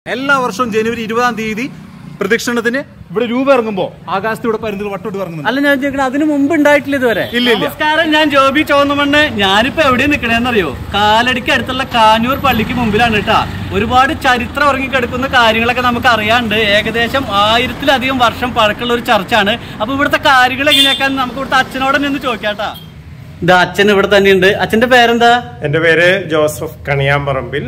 എല്ലാ വർഷവും ജനുവരി ഇരുപതാം തീയതി പ്രദക്ഷിണത്തിന് ഇവിടെ രൂപ ഇറങ്ങുമ്പോ ആകാശത്ത് ഇവിടെ പരുന്തുകൾ വട്ടോട്ട് ഇറങ്ങുന്നുണ്ട് അല്ല ഞാൻ ചോദിക്കണം അതിന് മുമ്പ് ഉണ്ടായിട്ടില്ല ഇതുവരെ ഇല്ല ഇല്ല നമസ്കാരം ഞാൻ ജോബി ചോന്നമണ്ണ് ഞാനിപ്പോ എവിടെ നിൽക്കണേന്നറിയോ കാലടിക്ക് അടുത്തുള്ള കാഞ്ഞൂർ പള്ളിക്ക് മുമ്പിലാണ് കേട്ടാ ഒരുപാട് ചരിത്രം ഉറങ്ങിക്കിടക്കുന്ന കാര്യങ്ങളൊക്കെ നമുക്ക് അറിയാണ്ട് ഏകദേശം ആയിരത്തിലധികം വർഷം പഴക്കമുള്ള ഒരു ചർച്ചാണ് അപ്പൊ ഇവിടുത്തെ കാര്യങ്ങൾ എങ്ങനെയൊക്കെ നമുക്ക് ഇവിടുത്തെ അച്ഛനോട് നിന്ന് ചോദിക്കാട്ടാ ഇത് അച്ഛൻ ഇവിടെ തന്നെയുണ്ട് അച്ഛന്റെ പേരെന്താ എൻ്റെ പേര് ജോസഫ് കണിയാമ്പറമ്പിൽ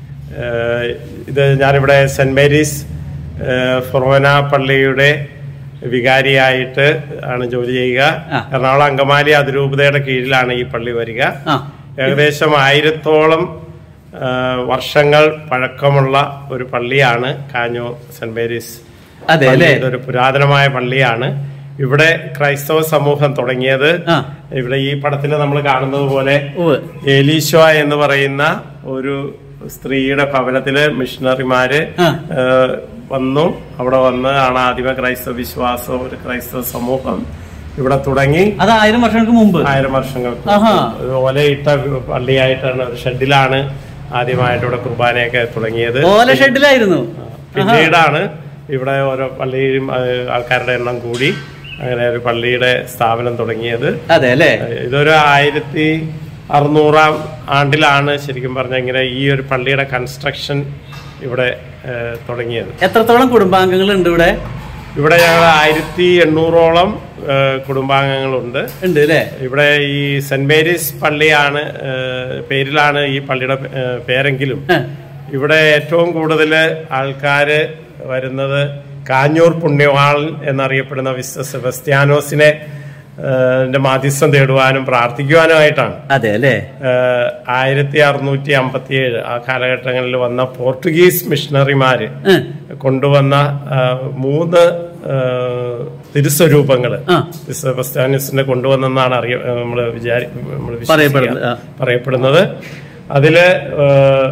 ഏഹ് ഇത് ഞാനിവിടെ സെൻറ് മേരീസ് ഏഹ് ഫൊറോന പള്ളിയുടെ വികാരിയായിട്ട് ആണ് ജോലി ചെയ്യുക ആ. എറണാകുളം അങ്കമാലി അതിരൂപതയുടെ കീഴിലാണ് ഈ പള്ളി വരിക ആ ഏകദേശം ആയിരത്തോളം ഏഹ് വർഷങ്ങൾ പഴക്കമുള്ള ഒരു പള്ളിയാണ് കാഞ്ഞൂർ സെൻറ് മേരീസ് അതെ പള്ളി. അല്ലേ ഇതൊരു പുരാതനമായ പള്ളിയാണ് ഇവിടെ ക്രൈസ്തവ സമൂഹം തുടങ്ങിയത് ആ. ഇവിടെ ഈ പടത്തിൽ നമ്മൾ കാണുന്നത് പോലെ ഉവ്വ്. എലീശോ എന്ന് പറയുന്ന ഒരു സ്ത്രീയുടെ ഭവനത്തില് മിഷണറിമാര് ആ. ഏഹ്, വന്നു അവിടെ വന്ന് ആണ് ആദിമ ക്രൈസ്തവ വിശ്വാസം ഒരു ക്രൈസ്തവ സമൂഹം ഇവിടെ തുടങ്ങി അത് ആയിരം വർഷങ്ങൾക്ക് മുമ്പ് ആയിരം വർഷങ്ങൾക്ക് ആഹാ. മുമ്പ്. ഒരു ഓലയിട്ട പള്ളിയായിട്ടാണ് ഒരു ഷെഡിലാണ് ആദ്യമായിട്ട് ഇവിടെ കുർബാനയൊക്കെ തുടങ്ങിയത് ഓല ഷെഡിലായിരുന്നു പിന്നീടാണ് ഇവിടെ ഓരോ പള്ളിയിലും ഏഹ്, ആൾക്കാരുടെ എണ്ണം കൂടി അങ്ങനെ ഒരു പള്ളിയുടെ സ്ഥാപനം തുടങ്ങിയത് അതെ അല്ലേ ഇതൊരു ആയിരത്തി അറുന്നൂറാം ആണ്ടിലാണ് ശരിക്കും പറഞ്ഞ ഇങ്ങനെ ഈ ഒരു പള്ളിയുടെ കൺസ്ട്രക്ഷൻ ഇവിടെ ഏഹ്, തുടങ്ങിയത് എത്രത്തോളം കുടുംബാംഗങ്ങൾ ഉണ്ട് ഇവിടെ ഇവിടെ ഞങ്ങൾ ആയിരത്തി എണ്ണൂറോളം ഏഹ്, കുടുംബാംഗങ്ങളുണ്ട് ഉണ്ട് അല്ലേ ഇവിടെ ഈ സെന്റ് മേരീസ് പള്ളിയാണ് ഏഹ്, പേരിലാണ് ഈ പള്ളിയുടെ ഏഹ്, പേരെങ്കിലും ആ. ഇവിടെ ഏറ്റവും കൂടുതൽ ആൾക്കാര് വരുന്നത് കാഞ്ഞൂർ പുണ്യവാളൻ എന്നറിയപ്പെടുന്ന വിശുദ്ധ സെബസ്ത്യാനോസിനെ ഏഹ്, ന്റെ മാധ്യസ്ഥം തേടുവാനും പ്രാർത്ഥിക്കുവാനുമായിട്ടാണ് അതെ അല്ലേ ഏഹ്, ആയിരത്തി അറുന്നൂറ്റി അമ്പത്തി ഏഴ് ആ കാലഘട്ടങ്ങളിൽ വന്ന പോർട്ടുഗീസ് മിഷണറിമാര് ഉം. കൊണ്ടുവന്ന ഏഹ്, മൂന്ന് ഏഹ്, തിരുസ്വരൂപങ്ങള് ആ. സെബസ്ത്യാനോസിനെ കൊണ്ടുവന്നെന്നാണ് അറിയ നമ്മൾ വിചാരി നമ്മൾ പറയപ്പെടുന്നത്, ആ. പറയപ്പെടുന്നത് അതില് ഏഹ്,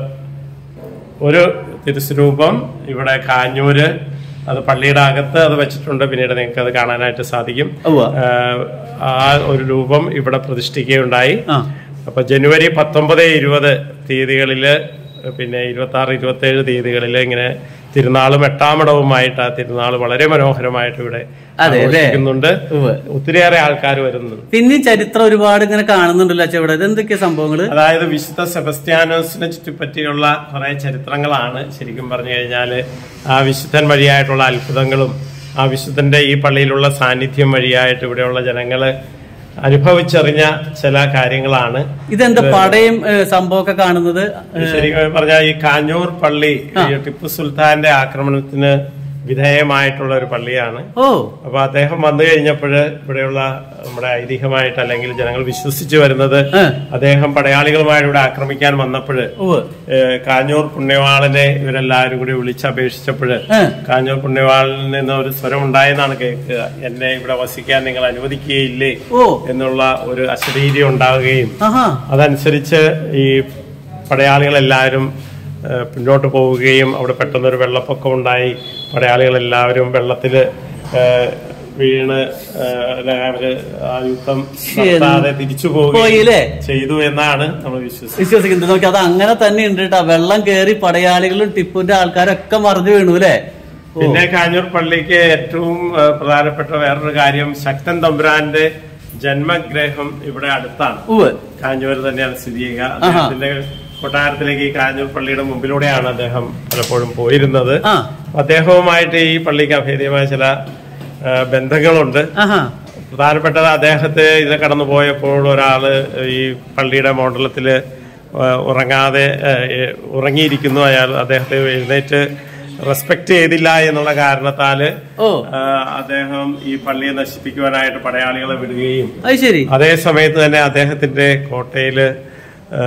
ഒരു തിരുസ്വരൂപം ഇവിടെ കാഞ്ഞൂര് അത് പള്ളിയുടെ അകത്ത് അത് വെച്ചിട്ടുണ്ട് പിന്നീട് നിങ്ങൾക്ക് അത് കാണാനായിട്ട് സാധിക്കും ഉവ്വ. ഏഹ്, ആ ഒരു രൂപം ഇവിടെ പ്രതിഷ്ഠിക്കുകയുണ്ടായി ആ. അപ്പൊ ജനുവരി പത്തൊമ്പത് ഇരുപത് തീയതികളില് പിന്നെ ഇരുപത്തി ആറ് ഇരുപത്തി ഏഴ് തീയതികളില് ഇങ്ങനെ തിരുനാളും എട്ടാമിടവുമായിട്ട് ആ തിരുനാൾ വളരെ മനോഹരമായിട്ട് ഇവിടെ അതെ, അല്ലേ? ആഘോഷിക്കുന്നുണ്ട് ഉവ്വ്. ഒത്തിരിയേറെ ആൾക്കാർ വരുന്നുണ്ട് പിന്നെയും ചരിത്രം ഒരുപാട് ഇങ്ങനെ കാണുന്നുണ്ടല്ലോ അച്ഛൻ ഇവിടെ ഇതെന്തൊക്കെയാ സംഭവങ്ങള് അതായത് വിശുദ്ധ സെബസ്ത്യാനോസിനെ ചുറ്റിപ്പറ്റിയുള്ള കുറെ ചരിത്രങ്ങളാണ് ശരിക്കും പറഞ്ഞു കഴിഞ്ഞാല് ആ വിശുദ്ധൻ വഴിയായിട്ടുള്ള അത്ഭുതങ്ങളും ആ വിശുദ്ധന്റെ ഈ പള്ളിയിലുള്ള സാന്നിധ്യം വഴിയായിട്ട് ഇവിടെയുള്ള ജനങ്ങള് അനുഭവിച്ചറിഞ്ഞ ചില കാര്യങ്ങളാണ് ഇതെന്താ പടയും ഏ, സംഭവമൊക്കെ കാണുന്നത് ശരിക്കും പറഞ്ഞാൽ ഈ കാഞ്ഞൂർ പള്ളി ഈ ടിപ്പു സുൽത്താന്റെ ആക്രമണത്തിന് വിധേയമായിട്ടുള്ള ഒരു പള്ളിയാണ് ഓ അപ്പൊ അദ്ദേഹം വന്നു കഴിഞ്ഞപ്പോൾ ഇവിടെയുള്ള നമ്മുടെ ഐതിഹ്യമായിട്ട് അല്ലെങ്കിൽ ജനങ്ങൾ വിശ്വസിച്ചു വരുന്നത് ഏ. അദ്ദേഹം പടയാളികളുമായിട്ട് ഇവിടെ ആക്രമിക്കാൻ വന്നപ്പോൾ ഉവ്വ്. കാഞ്ഞൂർ പുണ്യവാളനെ ഇവരെല്ലാവരും കൂടി വിളിച്ചപേക്ഷിച്ചപ്പോൾ ഏ. കാഞ്ഞൂർ പുണ്യവാളിൽ നിന്ന് ഒരു സ്വരം ഉണ്ടായെന്നാണ് കേൾക്കുക എന്നെ ഇവിടെ വസിക്കാൻ നിങ്ങൾ അനുവദിക്കുകയില്ലേ ഓ എന്നുള്ള ഒരു അശരീരി ഉണ്ടാവുകയും ആഹാ അതനുസരിച്ച് ഈ പടയാളികളെല്ലാവരും ഏഹ്, മുന്നോട്ട് പോവുകയും അവിടെ പെട്ടെന്നൊരു വെള്ളപ്പൊക്കം ഉണ്ടായി പടയാളികളെല്ലാവരും വെള്ളത്തിൽ വീണ് ഏഹ്, അവര് ആ യുദ്ധം നടത്താതെ തിരിച്ചു പോവുകയും പോയില്ലേ? ചെയ്തു എന്നാണ് നമ്മൾ വിശ്വസിക്കുന്നത് വിശ്വസിക്കുന്നത് നോക്കി അത് അങ്ങനെ തന്നെ ഉണ്ട് കേട്ടോ വെള്ളം കേറി പടയാളികളും ടിപ്പുന്റെ ആൾക്കാരൊക്കെ മറിഞ്ഞു വീണു അല്ലേ ഓ. പിന്നെ കാഞ്ഞൂർ പള്ളിക്ക് ഏറ്റവും ഏഹ്, പ്രധാനപ്പെട്ട വേറൊരു കാര്യം ശക്തൻ തമ്പുരാന്റെ ജന്മഗ്രഹം ഇവിടെ അടുത്താണ് ഉവ്വ് കാഞ്ഞൂർ തന്നെയാണ് സ്ഥിതി ചെയ്യുക അദ്ദേഹത്തിന്റെ കൊട്ടാരത്തിലേക്ക് ഈ കാഞ്ഞൂർ പള്ളിയുടെ മുമ്പിലൂടെയാണ് അദ്ദേഹം പലപ്പോഴും പോയിരുന്നത് ആ അദ്ദേഹവുമായിട്ട് ഈ പള്ളിക്ക് അഭേദ്യമായ ചില ആ, ബന്ധങ്ങളുണ്ട് ആഹാ പ്രധാനപ്പെട്ടത് അദ്ദേഹത്തെ ഇത് കടന്നു പോയപ്പോൾ ഒരാള് ഈ പള്ളിയുടെ മണ്ഡലത്തില് ഉറങ്ങാതെ ആ, ഏ, ഉറങ്ങിയിരിക്കുന്നു അയാൾ അദ്ദേഹത്തെ എഴുന്നേറ്റ് റെസ്പെക്ട് ചെയ്തില്ല എന്നുള്ള കാരണത്താല് ഓ ആ, അദ്ദേഹം ഈ പള്ളിയെ നശിപ്പിക്കുവാനായിട്ട് പടയാളികളെ വിടുകയും അത് ശരി അതേ സമയത്ത് തന്നെ അദ്ദേഹത്തിന്റെ കോട്ടയില് ആ,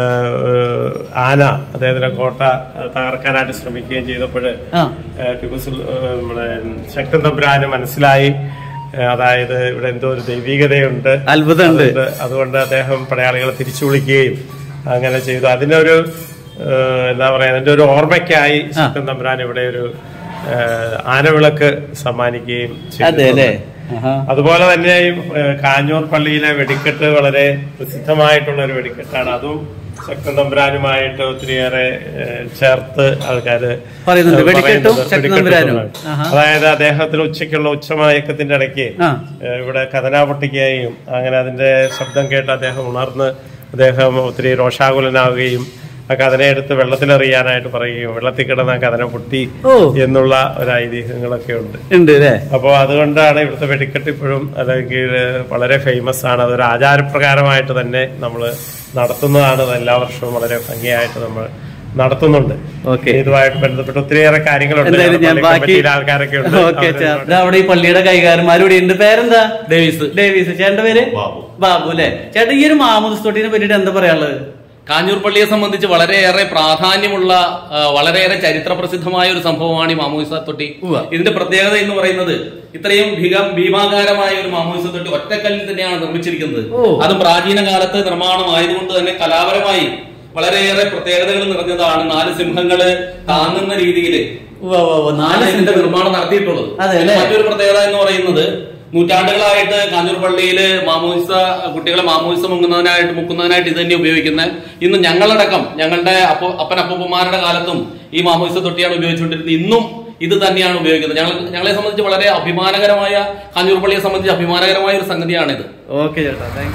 ആന അദ്ദേഹത്തിന്റെ കോട്ട തകർക്കാനായിട്ട് ശ്രമിക്കുകയും ചെയ്തപ്പോൾ ആ ടിപ്പു സുൽ- ആ, നമ്മുടെ ശക്തൻ തമ്പുരാന് മനസ്സിലായി ആ, അതായത് ഇവിടെ എന്തോ ഒരു ദൈവികതയുണ്ട് അത്ഭുതമുണ്ട് അതുകൊണ്ട് അതുകൊണ്ട് അദ്ദേഹം പടയാളികളെ തിരിച്ചു വിളിക്കുകയും അങ്ങനെ ചെയ്തു അതിനൊരു ആ, എന്താ പറയാ അതിന്റെ ഒരു ഓർമ്മയ്ക്കായി ശക്തൻ തമ്പുരാൻ ഇവിടെ ഒരു ആ, ആനവിളക്ക് സമ്മാനിക്കുകയും അതെ അല്ലേ ചെയ്തിട്ടുണ്ട് ആഹാ. അതുപോലെ തന്നെ ഈ, ഏഹ്, കാഞ്ഞൂർ പള്ളിയിലെ വെടിക്കെട്ട് വളരെ പ്രസിദ്ധമായിട്ടുള്ള ഒരു വെടിക്കെട്ടാണ് അതും ശക്തൻ തമ്പുരാനുമായിട്ട് ഒത്തിരിയേറെ ഏഹ്, ചേർത്ത് ആൾക്കാര് പറയുന്നുണ്ട്. ഏഹ്, വെടിക്കെട്ടും പറയുന്നത് ശക്തൻ വെടിക്കെട്ടും തമ്പുരാനും. ഉണ്ട്. ആഹാ. അതായത് അദ്ദേഹത്തിന് ഉച്ചയ്ക്കുള്ള ഉച്ചമയക്കത്തിന്റെ ഇടയ്ക്ക് ആ. ഏഹ്, ഇവിടെ കഥന പൊട്ടിക്കുകയും അങ്ങനെ അതിന്റെ ശബ്ദം കേട്ട് അദ്ദേഹം ഉണർന്ന് അദ്ദേഹം ഒത്തിരി രോഷാകുലനാവുകയും ആ കഥനെ എടുത്ത് വെള്ളത്തിലെറിയാനായിട്ട് പറയുകയും വെള്ളത്തിൽ കിടന്ന ആ കഥന പൊട്ടി ഓ. എന്നുള്ള ഒരു ഐതിഹ്യങ്ങളൊക്കെ ഉണ്ട് ഉണ്ട് അല്ലേ അപ്പോൾ അതുകൊണ്ടാണ് ഇവിടുത്തെ വെടിക്കെട്ട് ഇപ്പോഴും അല്ലെങ്കിൽ വളരെ ഫേമസ് ആണ് അതൊരു ആചാരപ്രകാരമായിട്ട് തന്നെ നമ്മൾ നടത്തുന്നതാണ് അത് എല്ലാ വർഷവും വളരെ ഭംഗിയായിട്ട് നമ്മൾ നടത്തുന്നുണ്ട് Okay. ഇതുമായിട്ട് ബന്ധപ്പെട്ട് ഒത്തിരിയേറെ കാര്യങ്ങളുണ്ട് എന്തായാലും ഞാൻ പള്ളി ബാക്കി കമ്മിറ്റിയിലെ ആൾക്കാരൊക്കെ ഉണ്ട് ഓക്കെ അവര് അവിടെ ഈ പള്ളിയുടെ കൈകാരന്മാർ ഇവിടെ ഉണ്ട് പേരെന്താ ഡേവിസ് ഡേവിസ് ചേട്ടന്റെ പേര് ബാബു അല്ലെ ചേട്ടൻ ഈ ഒരു മാമൂസ് തൊട്ടിനെ പറ്റിയിട്ട് എന്താ പറയാനുള്ളത് കാഞ്ഞൂർ പള്ളിയെ സംബന്ധിച്ച് വളരെയേറെ പ്രാധാന്യമുള്ള ആ, വളരെയേറെ ചരിത്ര പ്രസിദ്ധമായ ഒരു സംഭവമാണ് ഈ മാമോയിസ തൊട്ടി ഇതിന്റെ പ്രത്യേകത എന്ന് പറയുന്നത് ഇത്രയും ഭീക- ഭീമാകാരമായ ഒരു മാമോയിസ തൊട്ടി ഒറ്റക്കല്ലിൽ തന്നെയാണ് നിർമ്മിച്ചിരിക്കുന്നത് അതും പ്രാചീന കാലത്ത് നിർമ്മാണമായതുകൊണ്ട് തന്നെ കലാപരമായി വളരെയേറെ പ്രത്യേകതകൾ നിറഞ്ഞതാണ് നാല് സിംഹങ്ങള് താങ്ങുന്ന രീതിയിൽ ഉവ്വ് ഉവ്വ് ഉവ്വ്. നാല് ഇതിന്റെ നിർമ്മാണം നടത്തിയിട്ടുള്ളത് അതെ പിന്നെ അല്ലേ? മറ്റൊരു പ്രത്യേകത എന്ന് പറയുന്നത് നൂറ്റാണ്ടുകളായിട്ട് കാഞ്ഞൂർ പള്ളിയില് മാമോയിസ കുട്ടികളെ മാമോയിസ മുങ്ങുന്നതിനായിട്ട് മുക്കുന്നതിനായിട്ട് ഇത് തന്നെ ഉപയോഗിക്കുന്നത് ഇന്ന് ഞങ്ങളടക്കം ഞങ്ങളുടെ അപ്പ അപ്പൻ അപ്പൂപ്പന്മാരുടെ കാലത്തും ഈ മാമോയിസ തൊട്ടിയാണ് ഉപയോഗിച്ചുകൊണ്ടിരുന്നത് ഇന്നും ഇത് തന്നെയാണ് ഉപയോഗിക്കുന്നത് ഞങ്ങൾ ഞങ്ങളെ സംബന്ധിച്ച് വളരെ അഭിമാനകരമായ കാഞ്ഞൂർ പള്ളിയെ സംബന്ധിച്ച് അഭിമാനകരമായ ഒരു സംഗതിയാണിത് ഓക്കെ ചേട്ടാ താങ്ക്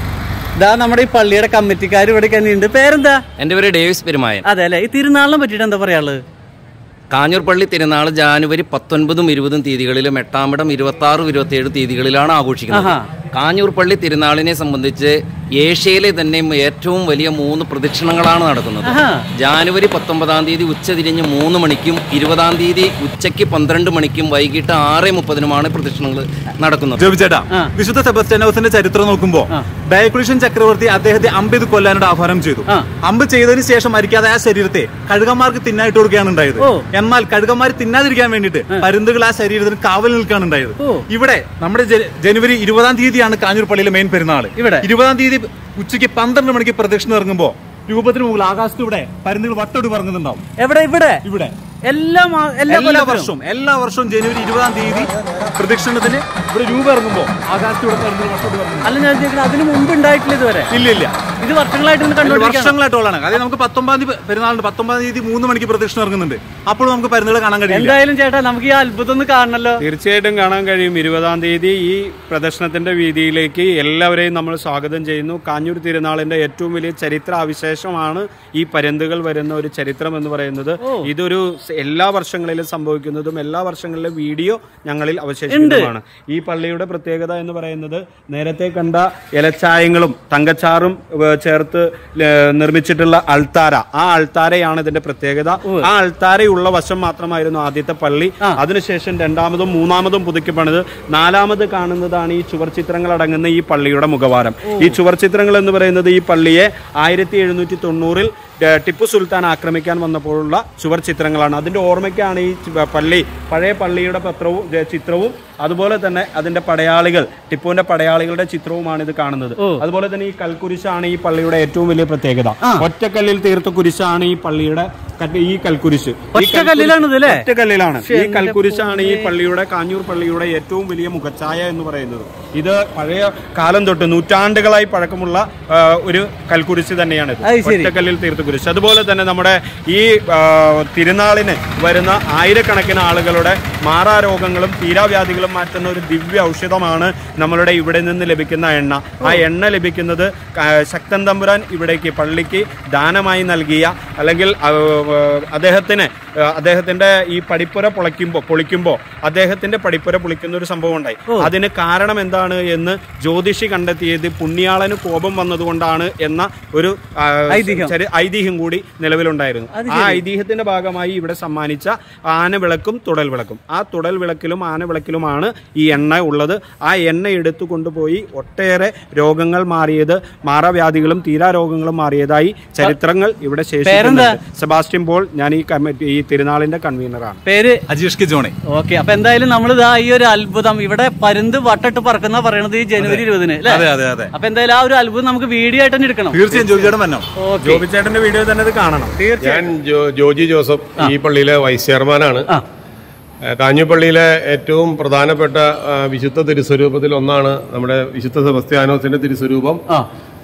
ഇതാ നമ്മുടെ ഈ പള്ളിയുടെ കമ്മിറ്റിക്കാർ ഇവിടെ തന്നെ ഉണ്ട് പേരെന്താ എൻ്റെ പേര് ഡേവിസ് പെരുമായൻ അതെ അല്ലെ ഈ തിരുനാളിനെ പറ്റിയിട്ട് എന്താ പറയാനുള്ളത് കാഞ്ഞൂർ പള്ളി തിരുനാൾ ജാനുവരി പത്തൊൻപതും ഇരുപതും തീയതികളിലും എട്ടാമിടം ഇരുപത്തി ആറും ഇരുപത്തി ഏഴ് തീയതികളിലാണ് ആഘോഷിക്കുന്നത് ആഹാ. കാഞ്ഞൂർ പള്ളി തിരുനാളിനെ സംബന്ധിച്ച് ഏഷ്യയിലെ തന്നെ ഏറ്റവും വലിയ മൂന്ന് പ്രദക്ഷിണങ്ങളാണ് നടക്കുന്നത് ആഹാ. ജാനുവരി പത്തൊമ്പതാം തീയതി ഉച്ച തിരിഞ്ഞ് മൂന്ന് മണിക്കും ഇരുപതാം തീയതി ഉച്ചയ്ക്ക് പന്ത്രണ്ട് മണിക്കും വൈകിട്ട് ആറ് മുപ്പതിനുമാണ് പ്രദക്ഷിണങ്ങൾ നടക്കുന്നത് ജോബി ചേട്ടാ ആ. വിശുദ്ധ സെബസ്റ്റ്യാനോസിന്റെ ചരിത്രം നോക്കുമ്പോ ഡയക്ലീഷ്യൻ ചക്രവർത്തി അദ്ദേഹത്തെ അമ്പ് ഇത് കൊല്ലാനായിട്ട് ആഹ്വാനം ചെയ്തു ആ. അമ്പ് ചെയ്തതിന് ശേഷം മരിക്കാതെ ആ ശരീരത്തെ കഴുകന്മാർക്ക് തിന്നായിട്ട് കൊടുക്കുകയാണ് ഉണ്ടായത് ഓ. എന്നാൽ കഴുകന്മാർ തിന്നാതിരിക്കാൻ വേണ്ടിയിട്ട് പരുന്തുകൾ ആ ശരീരത്തിന് കാവൽ നിൽക്കുകയാണ് ഉണ്ടായത് ഓ. ഇവിടെ നമ്മുടെ ജന- ജനുവരി ഇരുപതാം തീയതിയാണ് കാഞ്ഞൂർ പള്ളിയിലെ മെയിൻ പെരുന്നാൾ ഇവിടെ? ഇരുപതാം തീയതി ഉച്ചയ്ക്ക് പന്ത്രണ്ട് മണിക്ക് പ്രദക്ഷിണം ഇറങ്ങുമ്പോ രൂപത്തിന് മുകളിൽ ആകാശത്ത് ഇവിടെ പരുന്തുകൾ വട്ടോട് പറങ്ങുന്നുണ്ടാവും എവിടെ ഇവിടെ ഇവിടെ എല്ലാ മാ- എല്ലാ എല്ലാ കൊല്ലത്തിലും? വർഷവും എല്ലാ വർഷവും ജനുവരി ഇരുപതാം തീയതി പ്രദക്ഷിണത്തിന് ഇവിടെ രൂപ ഇറങ്ങുമ്പോ ആകാശത്ത് ഇവിടെ പരുന്തുകൾ വട്ടോട് പറങ്ങുന്നു അല്ല ഞാൻ ചോദിക്കുന്നത് അതിന് മുമ്പ് ഉണ്ടായിട്ടില്ല ഇതുവരെ ഇല്ല ഇല്ല ഇത് വർഷങ്ങളായിട്ട് ഇങ്ങനെ ഇത് കണ്ടുകൊണ്ടിരിക്കുകയാണ് വർഷങ്ങളായിട്ടുള്ളതാണ് അതായത് നമുക്ക് പത്തൊമ്പതാം തീയതി പെരുന്നാളുണ്ട് പത്തൊമ്പതാം തീയതി മൂന്ന് മണിക്ക് പ്രദക്ഷിണം ഇറങ്ങുന്നുണ്ട് അപ്പോൾ നമുക്ക് പരുന്നുകളെ കാണാൻ കഴിയില്ല എന്തായാലും ചേട്ടാ നമുക്ക് ഈ അത്ഭുതം ഒന്ന് കാണണല്ലോ തീർച്ചയായിട്ടും കാണാൻ കഴിയും ഇരുപതാം തീയതി ഈ പ്രദർശനത്തിന്റെ വീതിയിലേക്ക് എല്ലാവരെയും നമ്മൾ സ്വാഗതം ചെയ്യുന്നു കാഞ്ഞൂർ തിരുനാളിന്റെ ഏറ്റവും വലിയ ചരിത്ര ആവിശേഷമാണ് ഈ പരന്തുകൾ വരുന്ന ഒരു ചരിത്രം എന്ന് പറയുന്നത് ഇതൊരു സ് എല്ലാ വർഷങ്ങളിലും സംഭവിക്കുന്നതും എല്ലാ വർഷങ്ങളിലും വീഡിയോ ഞങ്ങളിൽ അവശേഷിക്കുന്നതുമാണ് ഈ പള്ളിയുടെ പ്രത്യേകത എന്ന് പറയുന്നത് നേരത്തെ കണ്ട ഇലച്ചായങ്ങളും തങ്കച്ചാറും ഏ, ചേർത്ത് ല- നിർമ്മിച്ചിട്ടുള്ള അൾത്താര ആ അൾത്താരയാണ് ഇതിന്റെ പ്രത്യേകത ആ അൾത്താരയുള്ള വശം മാത്രമായിരുന്നു ആദ്യത്തെ പള്ളി അതിനുശേഷം രണ്ടാമതും മൂന്നാമതും പുതുക്കി പണിത് നാലാമത് കാണുന്നതാണ് ഈ ചുവർ ചിത്രങ്ങൾ അടങ്ങുന്ന ഈ പള്ളിയുടെ മുഖവാരം ഈ ചുവർ ചിത്രങ്ങൾ എന്ന് പറയുന്നത് ഈ പള്ളിയെ ആയിരത്തി എഴുന്നൂറ്റി തൊണ്ണൂറിൽ ഏ, ടിപ്പു സുൽത്താൻ ആക്രമിക്കാൻ വന്നപ്പോഴുള്ള ചുവർ ചിത്രങ്ങളാണ് അതിന്റെ ഓർമ്മയ്ക്കാണ് ഈ ചു- പള്ളി പഴയ പള്ളിയുടെ പത്രവും ഏ, ചിത്രവും അതുപോലെ തന്നെ അതിന്റെ പടയാളികൾ ടിപ്പുവിന്റെ പടയാളികളുടെ ചിത്രവുമാണ് ഇത് കാണുന്നത് അതുപോലെ തന്നെ ഈ കൽക്കുരിശാണ് ഈ പള്ളിയുടെ ഏറ്റവും വലിയ പ്രത്യേകത ഒറ്റക്കല്ലിൽ തീർത്ത കുരിശാണ് ഈ പള്ളിയുടെ കല്ല്- ഈ കൽക്കുരിശ് ഈ ഒറ്റ കൽക്കുരിശ് കല്ലിലാണ് ഇത് അല്ലേ? ഒറ്റ കല്ലിലാണ് ഈ കൽക്കുരിശാണ് ഈ പള്ളിയുടെ കാഞ്ഞൂർ പള്ളിയുടെ ഏറ്റവും വലിയ മുഖച്ഛായ എന്ന് പറയുന്നത് ഇത് പഴയ കാലം തൊട്ട് നൂറ്റാണ്ടുകളായി പഴക്കമുള്ള ആ, ഒരു കൽക്കുരിശ് തന്നെയാണ് ഇത് അത് ശരി. ഒറ്റക്കല്ലിൽ തീർത്ത കുരിശ് അതുപോലെ തന്നെ നമ്മുടെ ഈ ആ, തിരുനാളിന് വരുന്ന ആയിരക്കണക്കിന് ആളുകളുടെ മാറാരോഗങ്ങളും തീരാവ്യാധികളും മാറ്റുന്ന ഒരു ദിവ്യ ഔഷധമാണ് നമ്മളുടെ ഇവിടെ നിന്ന് ലഭിക്കുന്ന എണ്ണ ആ എണ്ണ ലഭിക്കുന്നത് ക- ശക്തൻ തമ്പുരാൻ ഇവിടേക്ക് പള്ളിക്ക് ദാനമായി നൽകിയ അല്ലെങ്കിൽ ആ, ആ, അദ്ദേഹത്തിന് ആ, അദ്ദേഹത്തിന്റെ ഈ പടിപ്പുര പൊളിക്കുമ്പോൾ പൊളിക്കുമ്പോൾ അദ്ദേഹത്തിന്റെ പടിപ്പുര പൊളിക്കുന്ന ഒരു സംഭവം ഉണ്ടായി അതിന് കാരണം എന്താണ് എന്ന് ജ്യോതിഷി കണ്ടെത്തിയത് പുണ്യാളന് കോപം വന്നതുകൊണ്ടാണ് എന്ന ഒരു ആ, ഐതിഹ്യം. ചെറിയ ഐതിഹ്യം കൂടി നിലവിലുണ്ടായിരുന്നു ആ ഐതിഹ്യത്തിന്റെ ഭാഗമായി ഇവിടെ സമ്മാനിച്ച ആനവിളക്കും തുടൽ വിളക്കും ആ തുടൽ വിളക്കിലും ആനവിളക്കിലുമാണ് ഈ എണ്ണ ഉള്ളത് ആ എണ്ണ എടുത്തു കൊണ്ടുപോയി ഒട്ടേറെ രോഗങ്ങൾ മാറിയത് മാറാവ്യാധികളും തീരാരോഗങ്ങളും മാറിയതായി ചരിത്രങ്ങൾ ഇവിടെ ശേഷിക്കുന്നുണ്ട് സെബാസ്റ്റ്യൻ പോൾ ഞാൻ ഈ കമ്മിറ്റി ഈ തിരുനാളിന്റെ കൺവീനറാണ് പേര് അജീഷ് കെ ജോണെ ഓക്കെ അപ്പൊ എന്തായാലും നമ്മൾ ഇതാ ഈ ഒരു അത്ഭുതം ഇവിടെ പരുന്ത് വട്ടിട്ട് പറക്കുന്ന പറയണത് ഈ ജനുവരി ഇരുപതിന് അല്ലേ അതെ അതെ അതെ അപ്പൊ എന്തായാലും ആ ഒരു അത്ഭുതം നമുക്ക് വീഡിയോ ആയിട്ട് തന്നെ എടുക്കണം തീർച്ചയായും ജോബി ചേട്ടൻ വന്നോ ഓക്കെ ജോബിച്ചേട്ടന്റെ വീഡിയോ തന്നെ ഇത് കാണണം ഞാൻ ജോ- ജോജി ജോസഫ് ഈ പള്ളിയിലെ വൈസ് ചെയർമാനാണ് ആ. ഏഹ് കാഞ്ഞിപ്പള്ളിയിലെ ഏറ്റവും പ്രധാനപ്പെട്ട ആ, വിശുദ്ധ തിരുസ്വരൂപത്തിൽ ഒന്നാണ് നമ്മുടെ വിശുദ്ധ സെബസ്ത്യാനോസിന്റെ തിരുസ്വരൂപം ആ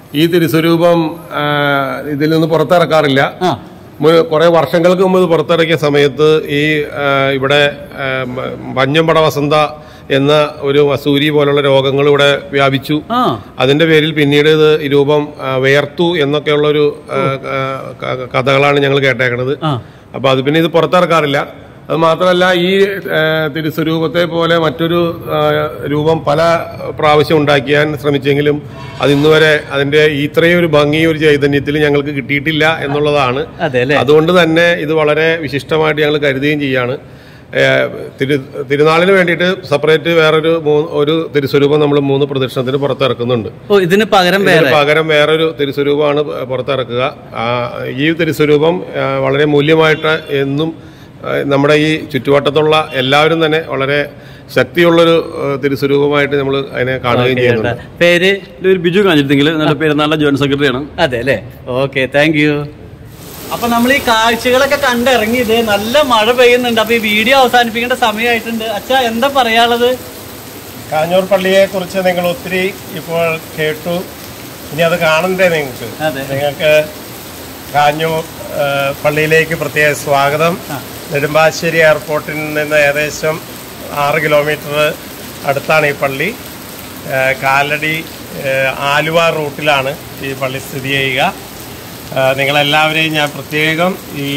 ഈ തിരുസ്വരൂപം ആ, ഇതിൽ നിന്ന് പുറത്തിറക്കാറില്ല ആ മു- കുറെ വർഷങ്ങൾക്ക് മുമ്പ് ഇത് പുറത്തിറക്കിയ സമയത്ത് ഈ ആ, ഇവിടെ ആ, മ- മഞ്ഞമ്പട വസന്ത എന്ന ഒരു വസൂരി പോലുള്ള രോഗങ്ങൾ ഇവിടെ വ്യാപിച്ചു ആ അതിന്റെ പേരിൽ പിന്നീട് ഇത് ഈ രൂപം ആ, വേർത്തു എന്നൊക്കെയുള്ളൊരു ആ, ആ, ക- കഥകളാണ് ഞങ്ങൾ കേട്ടേക്കണത് ആ അപ്പൊ അത് പിന്നെ ഇത് പുറത്തിറക്കാറില്ല അത് മാത്രമല്ല ഈ ആ, തിരുസ്വരൂപത്തെ പോലെ മറ്റൊരു ആ, രൂപം പല പ്രാവശ്യം ഉണ്ടാക്കിയാൻ ശ്രമിച്ചെങ്കിലും അത് ഇന്നുവരെ അതിന്റെ ഇത്രയും ഒരു ഭംഗി ഒരു ചൈതന്യത്തിൽ ഞങ്ങൾക്ക് കിട്ടിയിട്ടില്ല എന്നുള്ളതാണ് അതെ അല്ലേ അതുകൊണ്ട് തന്നെ ഇത് വളരെ വിശിഷ്ടമായിട്ട് ഞങ്ങൾ കരുതുകയും ചെയ്യാണ് ഏ, തിരു തിരുനാളിന് വേണ്ടിയിട്ട് സെപ്പറേറ്റ് വേറൊരു മൂന്ന് ഒരു തിരുസ്വരൂപം നമ്മൾ മൂന്ന് പ്രദക്ഷിണത്തിന് പുറത്തിറക്കുന്നുണ്ട് ഓ ഇതിന് പകരം ഇതിന് വേറെ പകരം വേറൊരു തിരുസ്വരൂപമാണ് പുറത്തിറക്കുക ആ, ഈ തിരുസ്വരൂപം ആ, വളരെ മൂല്യമായിട്ട് എന്നും ആ, നമ്മുടെ ഈ ചുറ്റുവട്ടത്തുള്ള എല്ലാവരും തന്നെ വളരെ ശക്തിയുള്ളൊരു ആ, തിരുസ്വരൂപമായിട്ട് നമ്മൾ അതിനെ കാണുകയും ചെയ്യുന്നുണ്ട് പേര് ഒരു ബിജു കാഞ്ഞിരുത്തെങ്കിൽ നല്ല പെരുന്നാളിന്റെ ജോയിന്റ് സെക്രട്ടറിയാണ് അതെ അല്ലേ ഓക്കെ താങ്ക് യു അപ്പൊ നമ്മൾ ഈ കാഴ്ചകളൊക്കെ കണ്ടിറങ്ങിയത് നല്ല മഴ പെയ്യുന്നുണ്ട് അപ്പൊ ഈ വീഡിയോ അവസാനിപ്പിക്കേണ്ട സമയമായിട്ടുണ്ട് അച്ഛാ എന്താ പറയാനുള്ളത് കാഞ്ഞൂർ പള്ളിയെ കുറിച്ച് നിങ്ങൾ ഒത്തിരി ഇപ്പോൾ കേട്ടു ഇനി അത് കാണണ്ടേ നിങ്ങൾക്ക് അതെ. നിങ്ങൾക്ക് കാഞ്ഞൂർ ആ, പള്ളിയിലേക്ക് പ്രത്യേക സ്വാഗതം നെടുമ്പാശ്ശേരി എയർപോർട്ടിൽ നിന്ന് ഏകദേശം ആറ് കിലോമീറ്റർ അടുത്താണ് ഈ പള്ളി ആ, കാലടി ആ, ആലുവ റൂട്ടിലാണ് ഈ പള്ളി സ്ഥിതി ചെയ്യുക ആ, നിങ്ങളെല്ലാവരെയും ഞാൻ പ്രത്യേകം ഈ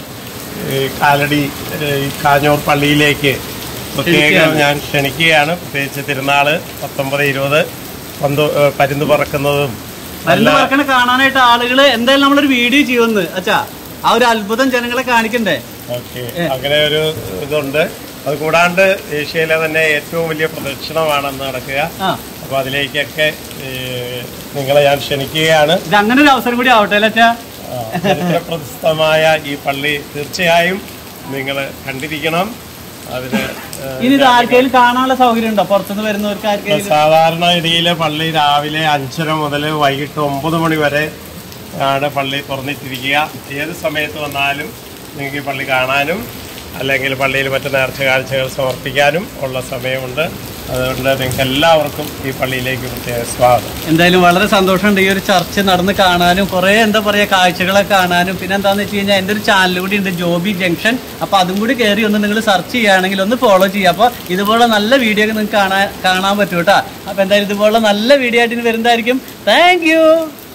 ഈ കാലടി ആ, ഈ കാഞ്ഞൂർ പള്ളിയിലേക്ക് പ്രത്യേകം ഞാൻ ക്ഷണിക്കുകയാണ് പ്രത്യേകിച്ച് തിരുനാള് പത്തൊമ്പത് ഇരുപത് പന്ത് ഏഹ് പരുന്ത് പറക്കുന്നതും മരുന്ന് പറക്കണ കാണാനായിട്ട് ആളുകള് എന്തായാലും നമ്മളൊരു വീഡിയോ ചെയ്യുമെന്ന് അച്ഛാ ആ ഒരു അത്ഭുതം ജനങ്ങളെ കാണിക്കണ്ടേ ഓക്കെ അങ്ങനെ ഒരു ഇതുണ്ട് അത് കൂടാണ്ട് ഏഷ്യയിലെ തന്നെ ഏറ്റവും വലിയ പ്രദക്ഷിണമാണെന്ന് നടക്കുക ആ അപ്പൊ അതിലേക്കൊക്കെ ഏഹ്, നിങ്ങളെ ഞാൻ ക്ഷണിക്കുകയാണ് ഇത് അങ്ങനെ ഒരു അവസരം കൂടി ആവട്ടെ അല്ലേ അച്ഛാ ആ, ചരിത്രപ്രസിദ്ധമായ ഈ പള്ളി തീർച്ചയായും നിങ്ങൾ കണ്ടിരിക്കണം അതിന് ഏഹ്, ഇനി ഇത് ആർക്കെങ്കിലും കാണാനുള്ള സൗകര്യം ഉണ്ടോ പുറത്തുനിന്ന് വരുന്നവർക്ക് ഇപ്പൊ ആർക്കെങ്കിലും സാധാരണ രീതിയിലെ പള്ളി രാവിലെ അഞ്ചര മുതൽ വൈകിട്ട് ഒമ്പത് മണി വരെ ആണ് പള്ളി തുറന്നിട്ടിരിക്കുക ഏത് സമയത്ത് വന്നാലും നിങ്ങൾക്ക് ഈ പള്ളി കാണാനും അല്ലെങ്കിൽ പള്ളിയിൽ മറ്റു നേർച്ച കാഴ്ചകൾ സമർപ്പിക്കാനും ഉള്ള സമയമുണ്ട് അതുകൊണ്ട് നിങ്ങൾക്ക് എല്ലാവർക്കും ഈ പള്ളിയിലേക്ക് പ്രത്യേക സ്വാഗതം എന്തായാലും വളരെ സന്തോഷമുണ്ട് ഈ ഒരു ചർച്ച നടന്ന് കാണാനും കുറെ എന്താ പറയാ കാഴ്ചകളൊക്കെ കാണാനും പിന്നെ എന്താന്ന് വെച്ച് കഴിഞ്ഞാൽ എൻ്റെ ഒരു ചാനൽ കൂടി ഉണ്ട് ജോബി ജംഗ്ഷൻ അപ്പൊ അതും കൂടി കയറി ഒന്ന് നിങ്ങൾ സെർച്ച് ചെയ്യുകയാണെങ്കിൽ ഒന്ന് ഫോളോ ചെയ്യുക അപ്പോൾ ഇതുപോലെ നല്ല വീഡിയോ ഒക്കെ നിങ്ങൾക്ക് കാണാൻ കാണാൻ പറ്റും കേട്ടോ അപ്പൊ എന്തായാലും ഇതുപോലെ നല്ല വീഡിയോ ആയിട്ട് ഇനി വരുന്നതായിരിക്കും താങ്ക്